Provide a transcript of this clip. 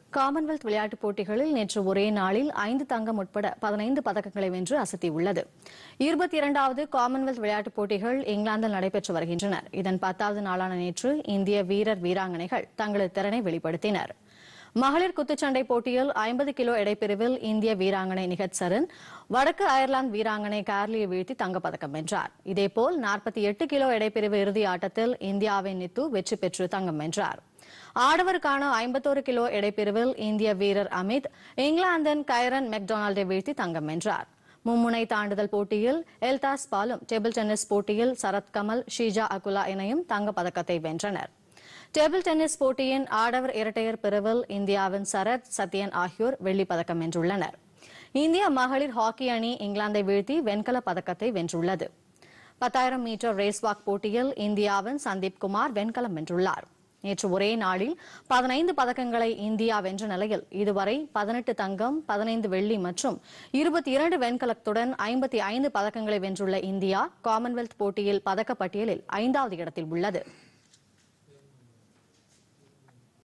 Commonwealth விளையாட்டுப் போட்டிகளில் நேற்று ஒரே நாளில் ஐந்து தங்கம் உட்பட பதினைந்து பதக்கங்களை வென்று அசத்தியுள்ளது இருபத்தி இரண்டாவது காமன்வெல்த் விளையாட்டுப் போட்டிகள் இங்கிலாந்தில் நடைபெற்று வருகின்றன இதன் பத்தாவது நாளான நேற்று இந்திய வீரர் வீராங்கனைகள் தங்களது திறனை வெளிப்படுத்தினர் மகளிர் குத்துச்சண்டை போட்டியில் ஐம்பது கிலோ எடைப்பிரிவில் இந்திய வீராங்கனை நிகத் சரண் வடக்கு அயர்லாந்து வீராங்கனை கார்லியை வீழ்த்தி தங்கப்பதக்கம் வென்றார் இதேபோல் நாற்பத்தி எட்டு கிலோ எடைப்பிரிவு இறுதி ஆட்டத்தில் இந்தியாவின் நித்து வெற்றி பெற்று தங்கம் வென்றார் ஆடவருக்கான ஐம்பத்தோரு கிலோ எடைப்பிரிவில் இந்திய வீரர் அமித் இங்கிலாந்தின் கைரன் மெக்டொனால்டை வீழ்த்தி தங்கம் வென்றார் மும்முனை தாண்டுதல் போட்டியில் எல்தாஸ் பாலும் டேபிள் டென்னிஸ் போட்டியில் சரத் கமல் ஷீஜா அகுலா இணையும் தங்கப்பதக்கத்தை வென்றனர் டேபிள் டென்னிஸ் போட்டியின் ஆடவர் இரட்டையர் பிரிவில் இந்தியாவின் சரத் சத்யன் ஆகியோர் வெள்ளிப் பதக்கம் வென்றுள்ளனர் இந்திய மகளிர் ஹாக்கி அணி இங்கிலாந்தை வீழ்த்தி வெண்கலப் பதக்கத்தை வென்றுள்ளது பத்தாயிரம் மீட்டர் ரேஸ் வாக் போட்டியில் இந்தியாவின் சந்தீப் குமார் வெண்கலம் வென்றுள்ளார் நேற்று ஒரே நாளில் பதினைந்து பதக்கங்களை இந்தியா வென்ற நிலையில் இதுவரை பதினெட்டு தங்கம் பதினைந்து வெள்ளி மற்றும் இருபத்தி இரண்டு வெண்கலத்துடன் ஐம்பத்தி ஐந்து பதக்கங்களை வென்றுள்ள இந்தியா காமன்வெல்த் போட்டியில் பதக்கப்பட்டியலில் ஐந்தாவது இடத்தில் உள்ளது